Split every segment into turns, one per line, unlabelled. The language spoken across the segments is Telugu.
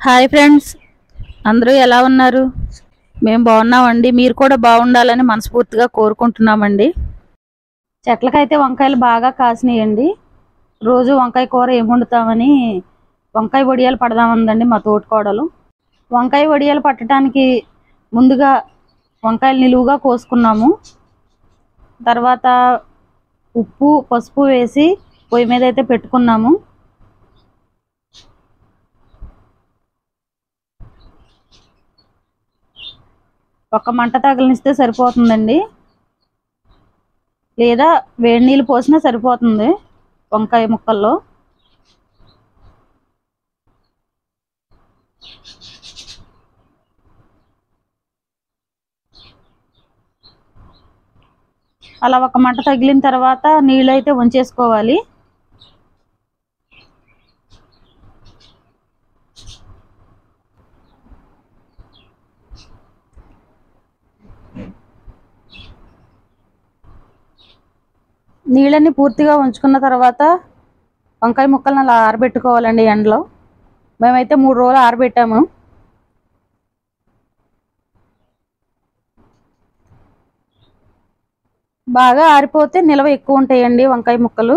హాయ్ ఫ్రెండ్స్ అందరూ ఎలా ఉన్నారు మేము బాగున్నామండి మీరు కూడా బాగుండాలని మనస్ఫూర్తిగా కోరుకుంటున్నామండి చెట్లకైతే వంకాయలు బాగా కాసినాయండి రోజు వంకాయ కూర ఏం వండుతామని వంకాయ వడియాలు పడదామందండి మా తోటికోడలు వంకాయ వడియాలు పట్టడానికి ముందుగా వంకాయలు నిలువుగా కోసుకున్నాము తర్వాత ఉప్పు పసుపు వేసి పొయ్యి మీద అయితే పెట్టుకున్నాము ఒక మంట తగిలిస్తే సరిపోతుందండి లేదా వేడి నీళ్ళు పోసినా సరిపోతుంది వంకాయ ముక్కల్లో అలా ఒక మంట తగిలిన తర్వాత నీళ్ళు అయితే ఉంచేసుకోవాలి నీళ్ళని పూర్తిగా ఉంచుకున్న తర్వాత వంకాయ ముక్కలను అలా ఆరబెట్టుకోవాలండి ఎండలో మేమైతే మూడు రోజులు ఆరబెట్టాము బాగా ఆరిపోతే నిల్వ ఎక్కువ ఉంటాయండి వంకాయ ముక్కలు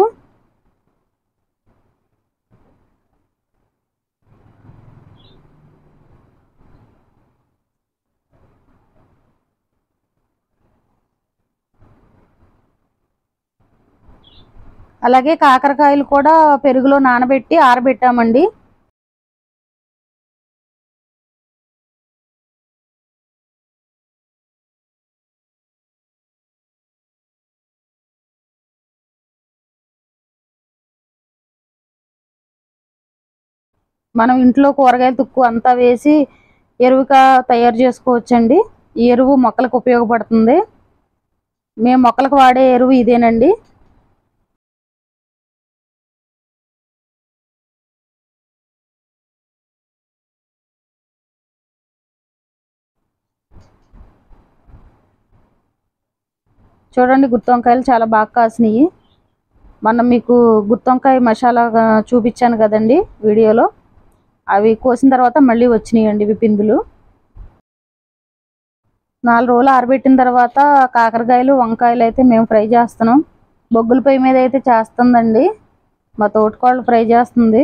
అలాగే కాకరకాయలు కూడా పెరుగులో నానబెట్టి ఆరబెట్టామండి మనం ఇంట్లో కూరగాయలు తుక్కు అంతా వేసి ఎరువుగా తయారు చేసుకోవచ్చండి ఈ ఎరువు మొక్కలకు ఉపయోగపడుతుంది మేము మొక్కలకు వాడే ఎరువు ఇదేనండి చూడండి గుత్తి వంకాయలు చాలా బాగా కాసినాయి మనం మీకు గుత్తి వంకాయ మసాలా ఆ, చూపించాను కదండి వీడియోలో అవి కోసిన తర్వాత మళ్ళీ వచ్చినాయండి ఇవి పిందులు నాలుగు రోజులు ఆరబెట్టిన తర్వాత కాకరకాయలు వంకాయలు అయితే మేము ఫ్రై చేస్తున్నాం బొగ్గుల పొయ్యి మీద అయితే చేస్తుందండి మా తోటికోళ్ళు ఫ్రై చేస్తుంది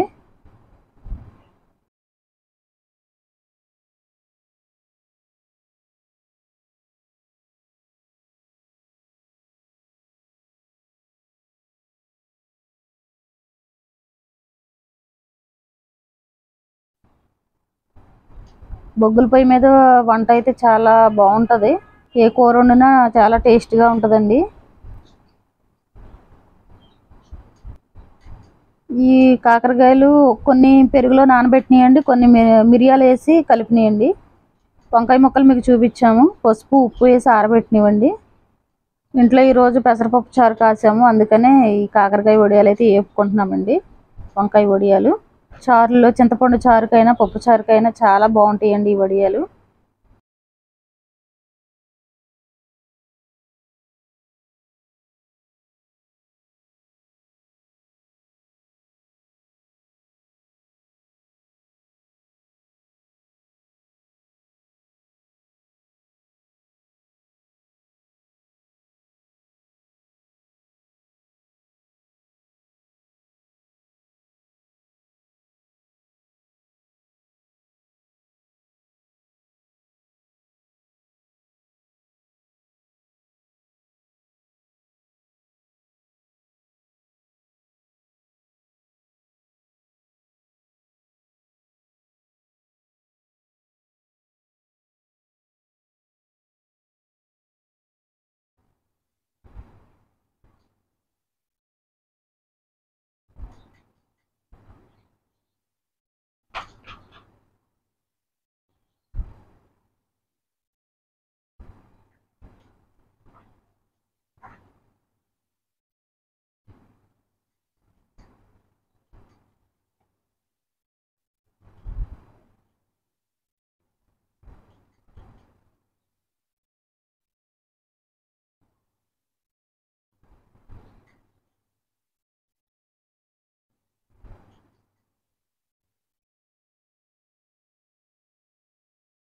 బొగ్గుల పొయ్యి మీద వంట అయితే చాలా బాగుంటుంది ఏ కూర వండినా చాలా టేస్ట్గా ఉంటుందండి ఈ కాకరకాయలు కొన్ని పెరుగులో నానబెట్టినాయండి కొన్ని మి- మిరియాలు వేసి కలిపినాయండి వంకాయ ముక్కలు మీకు చూపించాము పసుపు ఉప్పు వేసి ఆరబెట్టినవండి ఇంట్లో ఈరోజు పెసరపప్పు చారు కాసాము అందుకనే ఈ కాకరకాయ వడియాలు అయితే వేపుకుంటున్నామండి వంకాయ వడియాలు చారులో చింతపండు చారుకైనా పప్పు చారుకైనా చాలా బాగుంటాయండి ఈ వడియాలు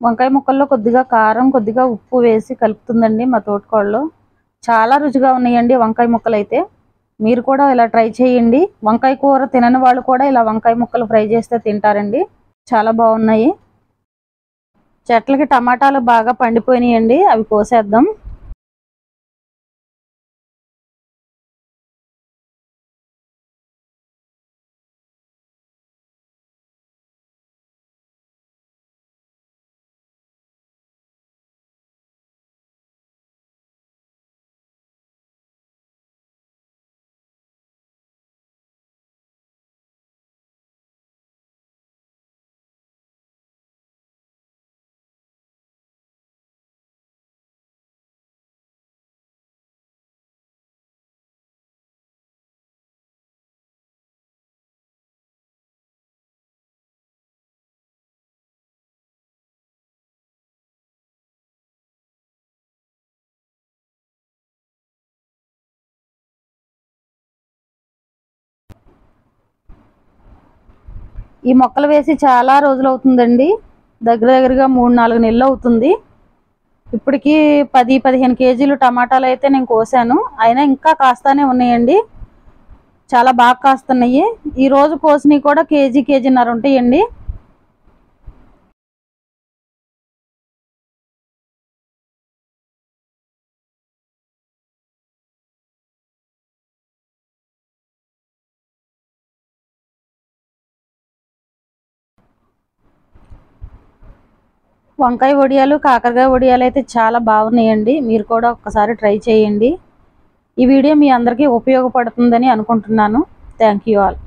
వంకాయ ముక్కల్లో కొద్దిగా కారం కొద్దిగా ఉప్పు వేసి కలుపుతుందండి మా తోటకోళ్ళు చాలా రుచిగా ఉన్నాయండి వంకాయ ముక్కలు అయితే మీరు కూడా ఇలా ట్రై చేయండి వంకాయ కూర తినని వాళ్ళు కూడా ఇలా వంకాయ ముక్కలు ఫ్రై చేస్తే తింటారండి చాలా బాగున్నాయి చెట్లకి టమాటాలు బాగా పండిపోయినాయండి అవి కోసేద్దాం ఈ మొక్కలు వేసి చాలా రోజులు అవుతుందండి దగ్గర దగ్గరగా మూడు నాలుగు నెలలు అవుతుంది ఇప్పటికి పది పదిహేను కేజీలు టమాటాలు అయితే నేను కోసాను అయినా ఇంకా కాస్తానే ఉన్నాయండి చాలా బాగా కాస్తున్నాయి ఈ రోజు కోసినవి కూడా కేజీ కేజీన్నర ఉంటాయండి వంకాయ వడియాలు కాకరకాయ వడియాలు అయితే చాలా బాగున్నాయండి మీరు కూడా ఒక్కసారి ట్రై చేయండి ఈ వీడియో మీ అందరికీ ఉపయోగపడుతుందని అనుకుంటున్నాను థ్యాంక్ యూ ఆల్